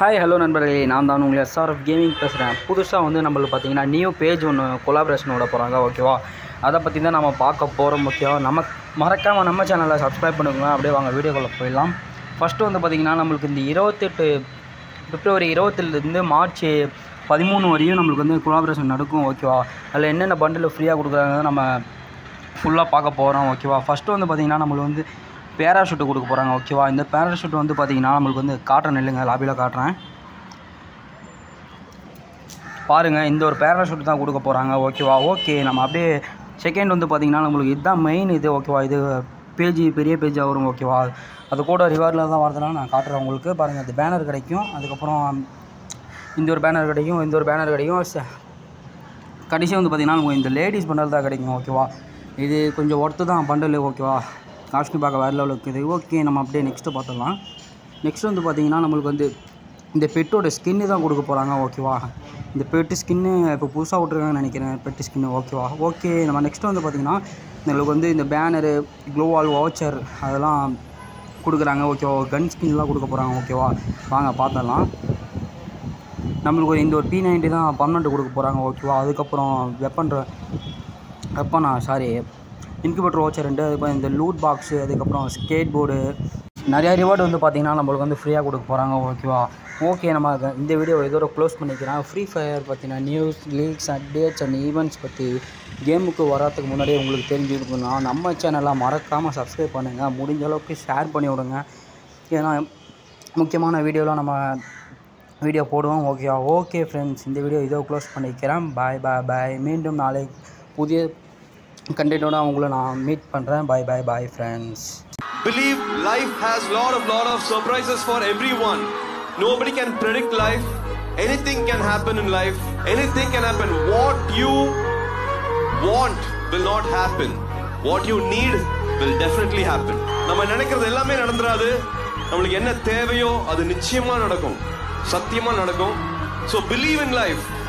Hi hello நண்பர்களே நான் தான் உங்களை எஸ்ஆர்எஃப் கேமிங் பேசுகிறேன் புதுசாக வந்து நம்மளுக்கு பார்த்தீங்கன்னா நியூ பேஜ் ஒன்று கொலாபரேஷன் விட போகிறாங்க ஓகேவா அதை பற்றி தான் நம்ம பார்க்க போகிறோம் முக்கியம் நம்ம மறக்காமல் நம்ம சேனலை சப்ஸ்கிரைப் பண்ணுங்க அப்படியே வாங்க வீடியோக்குள்ளே போயிடலாம் ஃபஸ்ட்டு வந்து பார்த்திங்கன்னா நம்மளுக்கு இந்த இருபத்தெட்டு பிப்ரவரி இருபத்திலேருந்து மார்ச் பதிமூணு வரையும் நம்மளுக்கு வந்து கொலாபரேஷன் நடக்கும் ஓகேவா அதில் என்னென்ன பண்டில் ஃப்ரீயாக கொடுக்குறாங்க நம்ம ஃபுல்லாக பார்க்க போகிறோம் ஓகேவா ஃபஸ்ட்டு வந்து பார்த்திங்கன்னா நம்மளுக்கு வந்து பேராஷூட்டு கொடுக்க போகிறாங்க ஓகேவா இந்த பேராஷூட் வந்து பார்த்திங்கன்னா நம்மளுக்கு வந்து காட்டுறேன் இல்லைங்க லாபியில் காட்டுறேன் பாருங்கள் இந்த ஒரு பேராஷூட் தான் கொடுக்க போகிறாங்க ஓகேவா ஓகே நம்ம அப்படியே செகண்ட் வந்து பார்த்திங்கன்னா நம்மளுக்கு இதுதான் மெயின் இது ஓகேவா இது பேஜ் பெரிய பேஜாக வரும் ஓகேவா அது கூட ரிவார்டில் தான் வரதுனால நான் காட்டுறேன் உங்களுக்கு பாருங்கள் இந்த பேனர் கிடைக்கும் அதுக்கப்புறம் இந்த ஒரு பேனர் கிடைக்கும் இந்த ஒரு பேனர் கிடைக்கும் ச- கடைசி வந்து பார்த்திங்கன்னா நமக்கு இந்த லேடிஸ் பண்டல் தான் கிடைக்கும் ஓகேவா இது கொஞ்சம் ஒர்த்து தான் பண்டல் ஓகேவா காஸ்ட்லி பார்க்க வேறு லெவலில் இருக்குது ஓகே நம்ம அப்படியே நெக்ஸ்ட்டு பார்த்துடலாம் நெக்ஸ்ட் வந்து பார்த்திங்கன்னா நம்மளுக்கு வந்து இந்த பெட்டோட ஸ்கின்னு தான் கொடுக்க போகிறாங்க ஓகேவா இந்த பெட்டு ஸ்கின்னு இப்போ புதுசாக விட்ருக்காங்கன்னு நினைக்கிறேன் பெட்டு ஸ்கின்னு ஓகேவா ஓகே நம்ம நெக்ஸ்ட் வந்து பார்த்திங்கன்னா நம்மளுக்கு வந்து இந்த பேனரு க்ளோவால் வாச்சர் அதெல்லாம் கொடுக்குறாங்க ஓகேவா கன் ஸ்கின்லாம் கொடுக்க போகிறாங்க ஓகேவா வாங்க பார்த்துடலாம் நம்மளுக்கு ஒரு இந்த ஒரு பி நைன்ட்டி தான் பர்மனெண்ட் கொடுக்க போகிறாங்க ஓகேவா அதுக்கப்புறம் வெப்பன் வெப்பனா சாரி இன்குபேட்டர் வாட்சர் ரெண்டு அதுக்கப்புறம் இந்த லூட் பாக்ஸு அதுக்கப்புறம் ஸ்கேட் போர்டு நிறையா ரிவார்டு வந்து பார்த்திங்கன்னா நம்மளுக்கு வந்து ஃப்ரீயாக கொடுக்க போகிறாங்க ஓகேவா ஓகே நம்ம அத- இந்த வீடியோ இதோட க்ளோஸ் பண்ணிக்கிறேன் ஃப்ரீ ஃபயர் பற்றின news leaks updates and events பற்றி கேமுக்கு வராதுக்கு முன்னாடியே உங்களுக்கு தெரிஞ்சுக்கணும்னா நம்ம சேனலை மறக்காமல் சப்ஸ்கிரைப் பண்ணுங்கள் முடிஞ்ச அளவுக்கு ஷேர் பண்ணி விடுங்க ஏன்னா முக்கியமான வீடியோலாம் நம்ம வீடியோ போடுவோம் ஓகேவா ஓகே ஃப்ரெண்ட்ஸ் இந்த வீடியோ இதோ க்ளோஸ் பண்ணிக்கிறேன் பாய் பாய் பாய் மீண்டும் நாளை புதிய கண்டென்ட்டோட உங்களை நான் மீட் பண்ணுறேன் bye bye bye friends Believe life has lot of lot of surprises for everyone. Nobody can predict life. Anything can happen in life. Anything can happen. What you want will not happen. What you need will definitely happen. நம்ம நினைக்கிறது எல்லாமே நடந்துராது நம்மளுக்கு என்ன தேவையோ அது நிச்சயமா நடக்கும் சத்தியமா நடக்கும் ஸோ பிலீவ் இன் லைஃப்